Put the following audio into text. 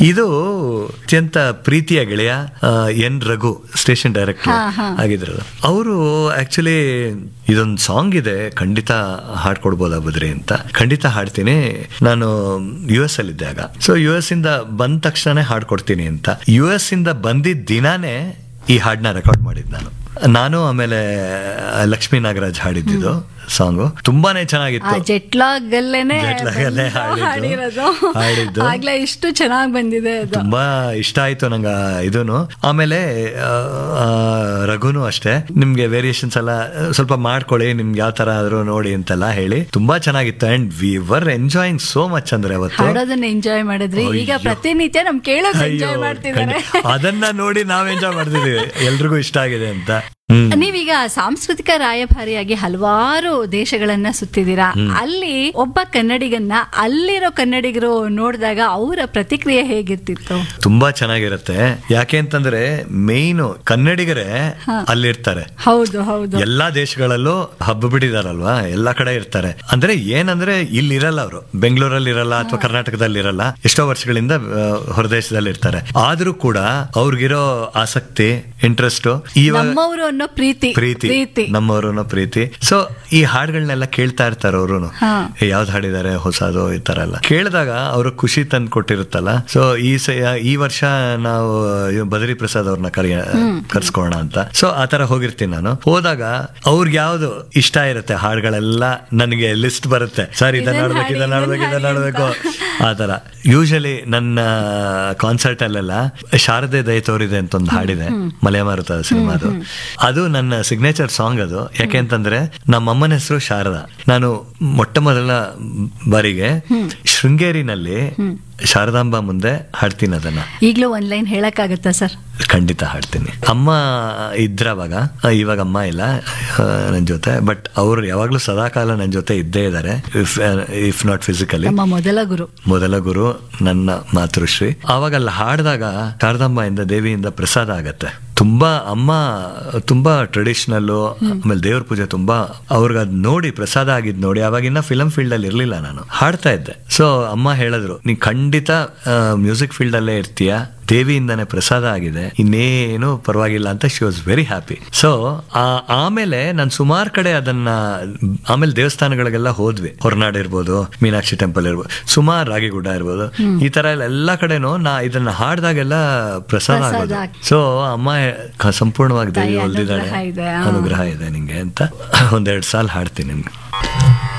ಇದು ಅತ್ಯಂತ ಪ್ರೀತಿಯ ಗೆಳೆಯ ಆ, ಎನ್ ರಘು ಸ್ಟೇಷನ್ ಡೈರೆಕ್ಟರ್ ಆಗಿದ್ರು ಅವರು ಆಕ್ಚುಲಿ ಇದೊಂದು ಸಾಂಗ್ ಇದೆ ಖಂಡಿತ ಹಾಡ್ಕೊಡ್ಬೋದಾ ಬದ್ರಿ ಅಂತ ಖಂಡಿತ ಹಾಡ್ತೀನಿ ನಾನು ಯು ಎಸ್ ಅಲ್ಲಿ ಇದ್ದಾಗ ಸೊ ಯು ಎಸ್ ಇಂದ ಬಂದ ತಕ್ಷಣನೇ ಹಾಡ್ಕೊಡ್ತೀನಿ ಅಂತ ಯು ಎಸ್ ಇಂದ ಬಂದಿದ್ದ ದಿನಾನೇ ಈ ಹಾಡನ್ನ ರೆಕಾರ್ಡ್ ಮಾಡಿದ್ ನಾನು ನಾನು ಆಮೇಲೆ ಲಕ್ಷ್ಮೀ ನಾಗರಾಜ್ ಹಾಡಿದ್ದು ಸಾಂಗು ತುಂಬಾನೇ ಆ ಚೆನ್ನಾಗಿತ್ತು ಜೆಟ್ಲಾಗ್ ಅಲ್ಲೇನೆ Jet lag ಅಲ್ಲೇ ಬಂದು ಹಾಡಿದ್ದು. ಹಾಡಿರೋದು ಹಾಡಿದ್ದು. ಆಗ್ಲೇ ಇಷ್ಟು ಚೆನ್ನಾಗಿ ಬಂದಿದೆ ಅದು ತುಂಬಾ ಇಷ್ಟ ಆಯ್ತು ನಂಗೆ ಇದೂನು ಆಮೇಲೆ ಆ, ಆ, ರಘುನು ಅಷ್ಟೇ ನಿಮ್ಗೆ ವೇರಿಯೇಷನ್ಸ್ ಎಲ್ಲ ಸ್ವಲ್ಪ ಮಾಡ್ಕೊಳ್ಳಿ ನಿಮ್ಗೆ ಯಾವ ತರ ಆದ್ರೂ ನೋಡಿ ಅಂತೆಲ್ಲ ಹೇಳಿ ತುಂಬಾ ಚೆನ್ನಾಗಿತ್ತು and we were enjoying so much ಅಂದ್ರೆ ಅವತ್ತು ಹಾಡೋದನ್ನ ಎಂಜಾಯ್ ಮಾಡಿದ್ರಿ ಈಗ ಅಯ್ಯೋ. ಪ್ರತಿನಿತ್ಯ ನಮ್ ಕೇಳೋದು ಅಯ್ಯೋ, ಎಂಜಾಯ್ ಮಾಡ್ತಿದ್ದಾರೆ ಖಂಡಿತ. ಅದನ್ನ ನೋಡಿ ನಾವ್ ಎಂಜಾಯ್ ಮಾಡ್ತಿದೀವಿ ಎಲ್ರಿಗೂ ಇಷ್ಟ ಆಗಿದೆ ಅಂತ ಹ್ಮ್ ನೀವೀಗ ಸಾಂಸ್ಕೃತಿಕ ರಾಯಭಾರಿಯಾಗಿ ಹಲವಾರು ದೇಶಗಳನ್ನ ಸುತ್ತಿದ್ದೀರಾ ಅಲ್ಲಿ ಒಬ್ಬ ಕನ್ನಡಿಗನ್ನ ಅಲ್ಲಿರೋ ಕನ್ನಡಿಗರು ನೋಡಿದಾಗ ಅವರ ಪ್ರತಿಕ್ರಿಯೆ ಹೇಗಿರ್ತಿತ್ತು ತುಂಬಾ ಚೆನ್ನಾಗಿರುತ್ತೆ ಯಾಕೆ ಅಂತಂದ್ರೆ ಮೇಯ್ನು ಕನ್ನಡಿಗರೇ ಅಲ್ಲಿರ್ತಾರೆ ಹೌದು ಹೌದು ಎಲ್ಲಾ ದೇಶಗಳಲ್ಲೂ ಹಬ್ಬ ಬಿಟ್ಟಿದಾರಲ್ವಾ ಎಲ್ಲಾ ಕಡೆ ಇರ್ತಾರೆ ಅಂದ್ರೆ ಏನಂದ್ರೆ ಇಲ್ಲಿ ಇರಲ್ಲ ಅವರು ಬೆಂಗಳೂರಲ್ಲಿ ಇರಲ್ಲ ಅಥವಾ ಕರ್ನಾಟಕದಲ್ಲಿ ಇರಲ್ಲ ಎಷ್ಟೋ ವರ್ಷಗಳಿಂದ ಆ, ಹೊರದೇಶದಲ್ಲಿ ಇರ್ತಾರೆ ಆದ್ರೂ ಕೂಡ ಅವ್ರಿಗಿರೋ ಆಸಕ್ತಿ ಇಂಟ್ರೆಸ್ಟ್ ಇವಾಗ ನಮ್ಮವರು ಅನ್ನೋ ಪ್ರೀತಿ ಪ್ರೀತಿ ಪ್ರೀತಿ ನಮ್ಮವರು ಅನ್ನೋ ಪ್ರೀತಿ ಸೊ ಈ ಹಾಡುಗಳನ್ನೆಲ್ಲ ಕೇಳ್ತಾ ಇರ್ತಾರೆ ಅವರು ಹಾ. ಯಾವ್ದು ಹಾಡಿದ್ದಾರೆ ಹೊಸದು ಈ ತರ ಎಲ್ಲ ಕೇಳಿದಾಗ ಅವ್ರ ಖುಷಿ ತಂದು ಕೊಟ್ಟಿರುತ್ತಲ್ಲ ಸೊ ಈ ಸ ಈ ವರ್ಷ ನಾವು ಇವ್ ಬದ್ರಿ ಪ್ರಸಾದ್ ಅವ್ರನ್ನ ಕರಿಯ ಕರ್ಸ್ಕೊಳ್ಳೋಣ ಅಂತ ಸೊ ಆ ತರ ಹೋಗಿರ್ತೀನಿ ನಾನು ಹೋದಾಗ ಅವ್ರಿಗೆ ಯಾವ್ದು ಇಷ್ಟ ಇರುತ್ತೆ ಹಾಡುಗಳೆಲ್ಲ ನನಗೆ ಲಿಸ್ಟ್ ಬರುತ್ತೆ ಸರ್ ಇದನ್ನ ಇದನ್ನ ಆಡ್ಬೇಕು ಇದನ್ನ ಹಾಡಿ, ಆಡ್ಬೇಕು ಇದನ್ನ ಇದನ್ನ ಆಡ್ಬೇಕು ಆ ತರ ಯೂಶಲಿ ನನ್ನ ಕಾನ್ಸರ್ಟ್ ಅಲ್ಲೆಲ್ಲ ಶಾರದೆ ದಯ ತೋರಿದೆ ಅಂತ ಒಂದು ಹಾಡಿದೆ ಮಲೆಮಾರುತ ಸಿನಿಮಾದು ಅದು ನನ್ನ ಸಿಗ್ನೇಚರ್ ಸಾಂಗ್ ಅದು ಯಾಕೆ ಅಂತಂದ್ರೆ ನಮ್ಮ ಅಮ್ಮನ ಹೆಸರು ಶಾರದಾ ನಾನು ಮೊಟ್ಟ ಮೊದಲ ಬಾರಿಗೆ ಶೃಂಗೇರಿನಲ್ಲಿ ಶಾರದಾಂಬ ಮುಂದೆ ಹಾಡ್ತೀನಿ ಅದನ್ನ ಈಗ್ಲೂ ಒಂದ್ ಲೈನ್ ಹೇಳಕ್ಕಾಗತ್ತಾ ಸರ್ ಖಂಡಿತ ಹಾಡ್ತೀನಿ ಅಮ್ಮ ಇದ್ರ ಅವಾಗ ಆ, ಇವಾಗ ಅಮ್ಮ ಇಲ್ಲ ಆ, ನನ್ ಜೊತೆ ಬಟ್ ಅವ್ರು ಯಾವಾಗ್ಲೂ ಸದಾಕಾಲ ನನ್ನ ಜೊತೆ ಇದ್ದೇ ಇದ್ದಾರೆ ಇಫ್ ಇಫ್ ನಾಟ್ ಫಿಸಿಕಲಿ ನಮ್ಮ ಮೊದಲ ಗುರು ಮೊದಲ ಗುರು ನನ್ನ ಮಾತೃಶ್ರೀ ಆವಾಗ ಅಲ್ಲಿ ಹಾಡಿದಾಗ ಶಾರದಾಂಬೆಯಿಂದ ದೇವಿಯಿಂದ ಪ್ರಸಾದ ಆಗತ್ತೆ ತುಂಬಾ ಅಮ್ಮ ತುಂಬಾ ಟ್ರೆಡಿಷನಲ್ ಆಮೇಲೆ ದೇವ್ರ ಪೂಜೆ ತುಂಬಾ ಅವ್ರಿಗೆ ಅದ್ ನೋಡಿ ಪ್ರಸಾದ ಆಗಿದ್ ನೋಡಿ ಅವಾಗಿನ್ನ ಫಿಲಂ ಫೀಲ್ಡ್ ಅಲ್ಲಿ ಇರ್ಲಿಲ್ಲ ನಾನು ಹಾಡ್ತಾ ಇದ್ದೆ ಸೊ ಅಮ್ಮ ಹೇಳಿದ್ರು ನೀ ಖಂಡಿತ ಮ್ಯೂಸಿಕ್ ಫೀಲ್ಡ್ ಅಲ್ಲೇ ಇರ್ತೀಯ ದೇವಿಯಿಂದಾನೆ ಪ್ರಸಾದ ಆಗಿದೆ ಇನ್ನೇನು ಪರವಾಗಿಲ್ಲ ಅಂತ she was very happy so ಆಮೇಲೆ ನಾನು ಸುಮಾರು ಕಡೆ ಅದನ್ನ ಆಮೇಲೆ ದೇವಸ್ಥಾನಗಳಿಗೆಲ್ಲ ಹೋದ್ವಿ ಹೊರನಾಡು ಇರ್ಬೋದು ಮೀನಾಕ್ಷಿ ಟೆಂಪಲ್ ಇರ್ಬೋದು ಸುಮಾರು ರಾಗಿಗುಡ್ಡ ಇರ್ಬೋದು ಈ ತರ ಎಲ್ಲ ಎಲ್ಲಾ ಕಡೆನೂ ನಾ ಇದನ್ನ ಹಾಡ್ದಾಗೆಲ್ಲ ಪ್ರಸಾದ ಪ್ರಸಾದ ಆಗೋದು ಆಗ್ತದೆ. ಸೊ ಅಮ್ಮ ಕ- ಸಂಪೂರ್ಣವಾಗಿ ದೇವಿ ತಾಯಿ ಹೊಲ್ದಿದ್ದಾಳೆ ಅನುಗ್ರಹ ಇದೆ, ಆ. ಅನುಗ್ರಹ ಇದೆ ನಿಂಗೆ ಅಂತ ಒಂದೆರಡು ಸಾಲ ಹಾಡ್ತೀನಿ ನಿಮ್ಗೆ